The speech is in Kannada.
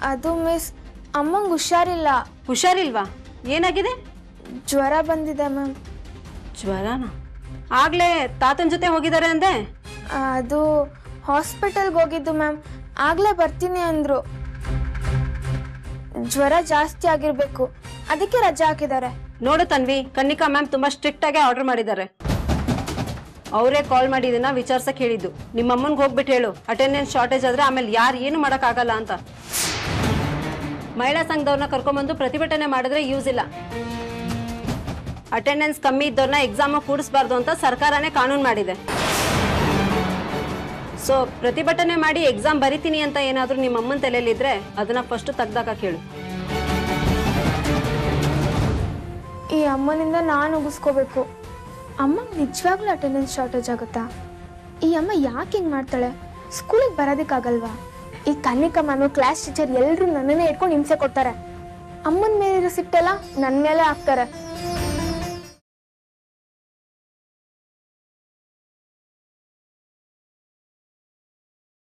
ಅದು ಮಿಸ್ ಅಮ್ಮಂಗೆ ಹುಷಾರಿಲ್ಲ ಹುಷಾರಿಲ್ವಾ ಏನಾಗಿದೆ ಜ್ವರ ಬಂದಿದೆ ಮ್ಯಾಮ್ ಜ್ವರನ ಆಗ್ಲೇ ತಾತನ ಜೊತೆ ಹೋಗಿದ್ದಾರೆ ಅಂದೆ ಅದು ಹಾಸ್ಪಿಟಲ್ಗೆ ಹೋಗಿದ್ದು ಮ್ಯಾಮ್ ಆಗಲೇ ಬರ್ತೀನಿ ಅಂದರು ಜ್ವರ ಜಾಸ್ತಿ ಆಗಿರಬೇಕು ಅದಕ್ಕೆ ರಜೆ ಹಾಕಿದ್ದಾರೆ ನೋಡು ತನ್ವಿ ಕನ್ನಿಕಾ ಮ್ಯಾಮ್ ತುಂಬಾ ಸ್ಟ್ರಿಕ್ಟ್ ಆಗಿ ಆರ್ಡರ್ ಮಾಡಿದ್ದಾರೆ ಅವರೇ ಕಾಲ್ ಮಾಡಿ ಇದನ್ನ ವಿಚಾರ್ಸಕ್ ಹೇಳಿದ್ದು ನಿಮ್ಮ ಅಮ್ಮನ್ಗೆ ಹೋಗ್ಬಿಟ್ಟು ಹೇಳು ಅಟೆಂಡೆನ್ಸ್ ಶಾರ್ಟೇಜ್ ಆದ್ರೆ ಆಮೇಲೆ ಯಾರು ಏನು ಆಗಲ್ಲ ಅಂತ ಮಹಿಳಾ ಸಂಘದವ್ರನ್ನ ಕರ್ಕೊಂಬಂದು ಪ್ರತಿಭಟನೆ ಮಾಡಿದ್ರೆ ಯೂಸ್ ಇಲ್ಲ ಅಟೆಂಡೆನ್ಸ್ ಕಮ್ಮಿ ಇದ್ದವ್ರನ್ನ ಎಕ್ಸಾಮ್ ಕೂಡಿಸ್ಬಾರ್ದು ಅಂತ ಸರ್ಕಾರನೇ ಕಾನೂನು ಮಾಡಿದೆ ಸೊ ಪ್ರತಿಭಟನೆ ಮಾಡಿ ಎಕ್ಸಾಮ್ ಬರಿತೀನಿ ಅಂತ ಏನಾದರೂ ನಿಮ್ಮ ಅಮ್ಮನ ತಲೆಯಲ್ಲಿದ್ರೆ ಅದನ್ನ ಫಸ್ಟ್ ತೆಗ್ದಾಕ ಕೇಳು ಈ ಅಮ್ಮನಿಂದ ನಾನು ಉಗಿಸ್ಕೋಬೇಕು ಅಮ್ಮ ನಿಜವಾಗ್ಲೂ ಅಟೆಂಡೆನ್ಸ್ ಶಾರ್ಟೇಜ್ ಆಗುತ್ತಾ ಈ ಅಮ್ಮ ಯಾಕೆ ಹಿಂಗೆ ಮಾಡ್ತಾಳೆ ಸ್ಕೂಲಿಗೆ ಬರೋದಕ್ಕಾಗಲ್ವಾ ಈ ಕನ್ನಿಕಾ ಮ್ಯಾಮು ಕ್ಲಾಸ್ ಟೀಚರ್ ಎಲ್ಲರೂ ನನ್ನನ್ನೇ ಇಟ್ಕೊಂಡು ಹಿಂಸೆ ಕೊಡ್ತಾರೆ ಅಮ್ಮನ ಮೇಲಿರೋ ಸಿಟ್ಟೆಲ್ಲ ನನ್ನ ಮೇಲೆ ಹಾಕ್ತಾರೆ